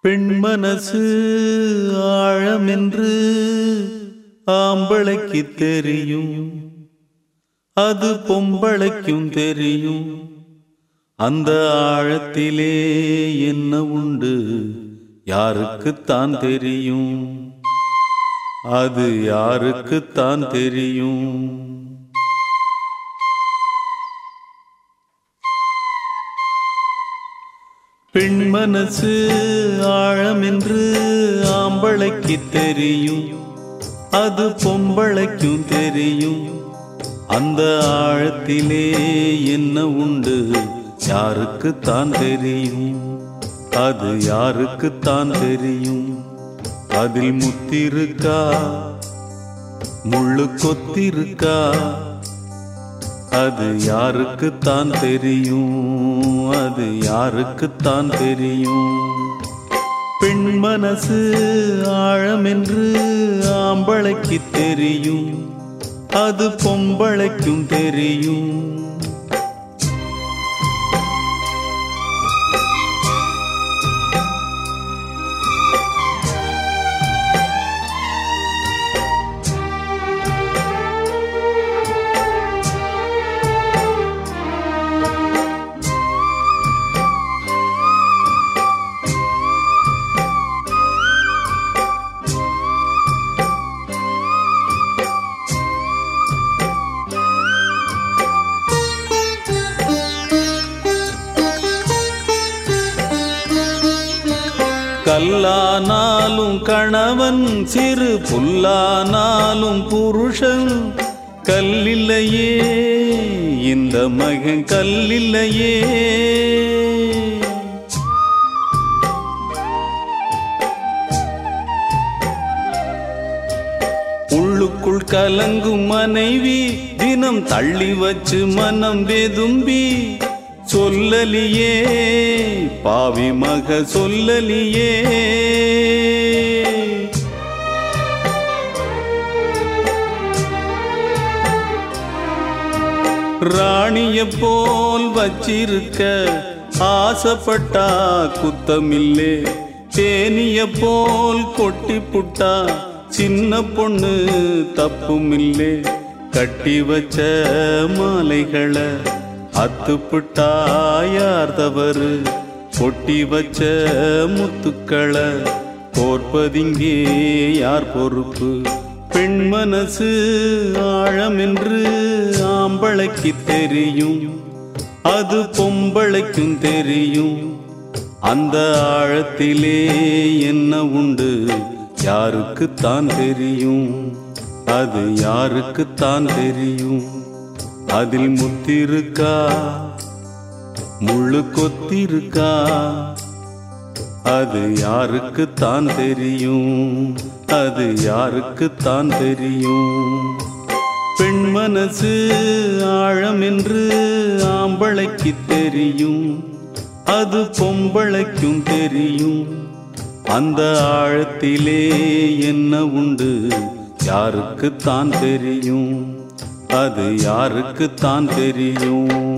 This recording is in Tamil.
பெண் மனசு ஆழமென்று ஆம்பளைக்கு தெரியும் அது பொம்பளைக்கும் தெரியும் அந்த ஆழத்திலே என்ன உண்டு யாருக்குத்தான் தெரியும் அது யாருக்குத்தான் தெரியும் பெண் மனசு ஆழமென்று ஆம்பளைக்கு தெரியும் அது பொம்பளைக்கும் தெரியும் அந்த ஆழத்திலே என்ன உண்டு யாருக்குத்தான் தெரியும் அது யாருக்குத்தான் தெரியும் அதில் முத்திருக்கா முள்ளு கொத்திருக்கா அது யாருக்குத்தான் தெரியும் அது யாருக்குத்தான் தெரியும் பெண் மனசு ஆழமென்று ஆம்பளைக்கு தெரியும் அது பொம்பளைக்கும் தெரியும் கல்லானாலும் கணவன் சிறு புல்லானாலும் புருஷன் கல்லில்லையே இந்த மகன் கல்லில்லையே உள்ளுக்குள் கலங்கும் மனைவி தினம் தள்ளி வச்சு மனம் வெதும்பி சொல்லலியே பாவி மக சொல்லலியே ராணிய போல் வச்சிருக்க ஆசைப்பட்டா குத்தமில்லே தேனிய போல் கொட்டி புட்டா சின்ன பொண்ணு தப்புமில்லே கட்டி வச்ச மாலைகளை அத்துப்புட்டா யார் தவறு கொட்டி வச்ச முத்துக்களை கோர்ப்பதிங்கே யார் பொறுப்பு பெண் மனசு ஆழம் என்று ஆம்பளைக்கு தெரியும் அது பொம்பளைக்கும் தெரியும் அந்த ஆழத்திலே என்ன உண்டு யாருக்குத்தான் தெரியும் அது யாருக்குத்தான் தெரியும் அதில் முத்திருக்கா முள்ளு கொத்திருக்கா அது யாருக்குத்தான் தெரியும் அது யாருக்குத்தான் தெரியும் பெண் மனசு ஆழம் என்று ஆம்பளைக்கு தெரியும் அது பொம்பளைக்கும் தெரியும் அந்த ஆழத்திலே என்ன உண்டு யாருக்குத்தான் தெரியும் அது யாருக்குத்தான் தெரியும்